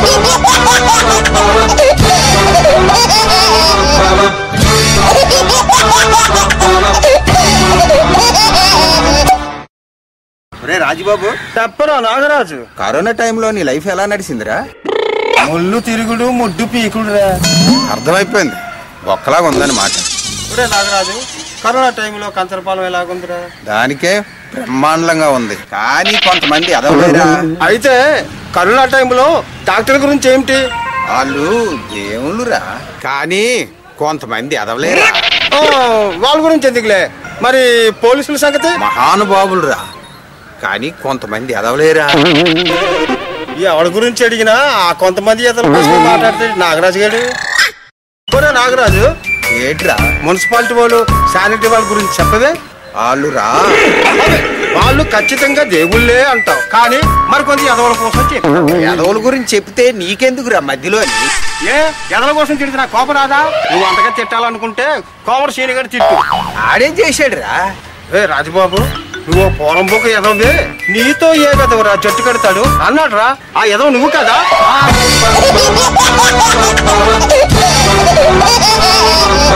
ఒరే రాజుబాబు చెప్పరా నాగరాజు కరోనా టైంలో నీ లైఫ్ ఎలా నడిచిందిరా ముళ్ళు తిరుగుడు ముడ్డు పీకుడురా అర్థమైపోయింది ఒక్కలాగా ఉందని మాట ఒరే నాగరాజు కరోనా టైంలో కంచరపాలెం ఎలాగుందిరా దానికే బ్రహ్మాండంగా ఉంది కానీ కొంతమంది ఎదవలేరా అయితే కరోనా టైంలో డాక్టర్ గురించి ఏమిటి వాళ్ళు దేవుళ్ళురా కానీ కొంతమంది ఎదవలేరా ఆ, వాళ్ళ గురించి ఎందుకులే మరి పోలీసుల సంగతి మహానుభావులురా కానీ కొంతమంది ఎదవలేరా ఎవరి గురించి అడిగినా ఆ కొంతమంది ఇతరుల కోసం మాట్లాడితే నాగరాజు గారు ఒరే నాగరాజు ఏట్రా మున్సిపాలిటీ వాళ్ళు శానిటరీ వాళ్ళ గురించి చెప్పవే వాళ్ళురా అదే, వాళ్ళు ఖచ్చితంగా దేవుళ్ళే అంటావు కానీ మరి కొంత ఎదవల కోసం చెప్పు ఎదవుల గురించి చెప్తే నీకెందుకురా మధ్యలో ఏ ఎదల కోసం తిడితే కోపం రాదా నువ్వు అంతగా తిట్టాలనుకుంటే కోమర శ్రీనిగారు తిట్టు ఆడేం చేశాడురా ఏ రాజబాబు నువ్వు పోరం బొక్క ఎదవే నీతో ఏ ఎదవరా జట్టు కడతాడు అన్నాడు రా ఆ ఎదవ నువ్వు కదా Ha ha ha ha ha!